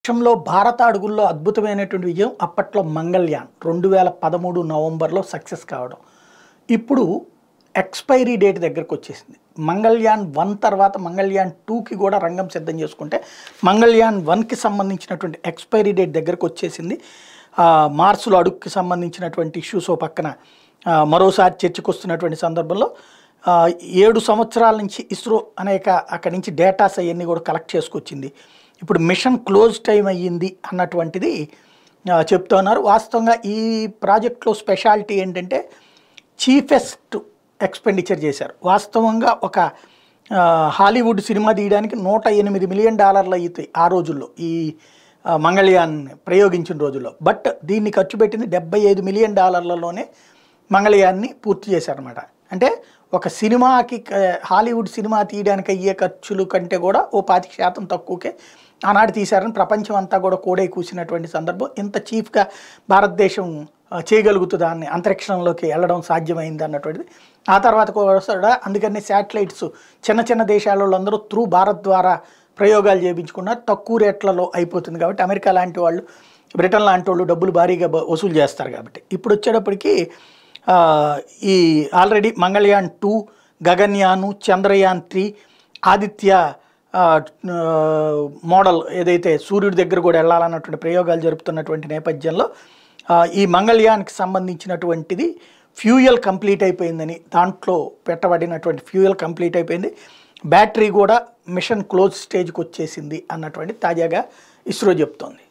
దేశంలో భారత అడుగుల్లో అద్భుతమైనటువంటి విజయం అప్పట్లో మంగళ్యాన్ రెండు వేల పదమూడు నవంబర్లో సక్సెస్ కావడం ఇప్పుడు ఎక్స్పైరీ డేట్ దగ్గరకు వచ్చేసింది మంగళ్యాన్ వన్ తర్వాత మంగళ్యాన్ టూకి కూడా రంగం సిద్ధం చేసుకుంటే మంగళ్యాన్ వన్కి సంబంధించినటువంటి ఎక్స్పైరీ డేట్ దగ్గరకు వచ్చేసింది ఆ, మార్సులో అడుగుకి సంబంధించినటువంటి ఇష్యూస్ ఓ పక్కన ఆ, మరోసారి చర్చకు వస్తున్నటువంటి సందర్భంలో ఆ, ఏడు సంవత్సరాల నుంచి ఇస్రో అనేక అక్కడి నుంచి డేటాస్ అవన్నీ కూడా కలెక్ట్ చేసుకొచ్చింది ఇప్పుడు మిషన్ క్లోజ్ టైం అయ్యింది అన్నటువంటిది ఆ, చెప్తున్నారు వాస్తవంగా ఈ ప్రాజెక్ట్లో స్పెషాలిటీ ఏంటంటే చీఫెస్ట్ ఎక్స్పెండిచర్ చేశారు వాస్తవంగా ఒక ఆ, హాలీవుడ్ సినిమా తీయడానికి నూట ఎనిమిది మిలియన్ డాలర్లు అవుతాయి ఆ రోజుల్లో ఈ ఆ, మంగళయాన్ ప్రయోగించిన రోజుల్లో బట్ దీన్ని ఖర్చు పెట్టింది డెబ్బై ఐదు మిలియన్ డాలర్లలోనే మంగళయాన్ని పూర్తి చేశారనమాట అంటే ఒక సినిమాకి క- హాలీవుడ్ సినిమా తీయడానికి అయ్యే ఖర్చులు కంటే కూడా ఓ పాతిక శాతం తక్కువకే ఆనాడు తీశారని ప్రపంచం అంతా కూడా కోడై కూసినటువంటి సందర్భం ఇంత చీఫ్గా భారతదేశం ఆ, చేయగలుగుతుందా అని అంతరిక్షంలోకి వెళ్ళడం సాధ్యమైంది అన్నటువంటిది ఆ తర్వాత కూడా అందుకని శాటిలైట్స్ చిన్న చిన్న దేశాల వాళ్ళందరూ త్రూ భారత్ ద్వారా ప్రయోగాలు చేయించుకున్నారు తక్కువ రేట్లలో అయిపోతుంది కాబట్టి అమెరికా లాంటి వాళ్ళు బ్రిటన్ లాంటి వాళ్ళు డబ్బులు భారీగా బ- వసూలు చేస్తారు కాబట్టి ఇప్పుడు వచ్చేటప్పటికి ఆ, ఈ already Mangalyaan two Gaganyaan Chandrayaan three Aditya ఆ, ఆ, మోడల్ ఏదైతే సూర్యుడి దగ్గర కూడా వెళ్ళాలన్నటువంటి ప్రయోగాలు జరుపుతున్నటువంటి నేపథ్యంలో ఆ, ఈ మంగళయాన్కి సంబంధించినటువంటిది ఫ్యూయల్ కంప్లీట్ అయిపోయిందని దాంట్లో పెట్టబడినటువంటి ఫ్యూయల్ కంప్లీట్ అయిపోయింది బ్యాటరీ కూడా మిషన్ క్లోజ్ స్టేజ్కి వచ్చేసింది అన్నటువంటి తాజాగా ఇస్రో చెప్తోంది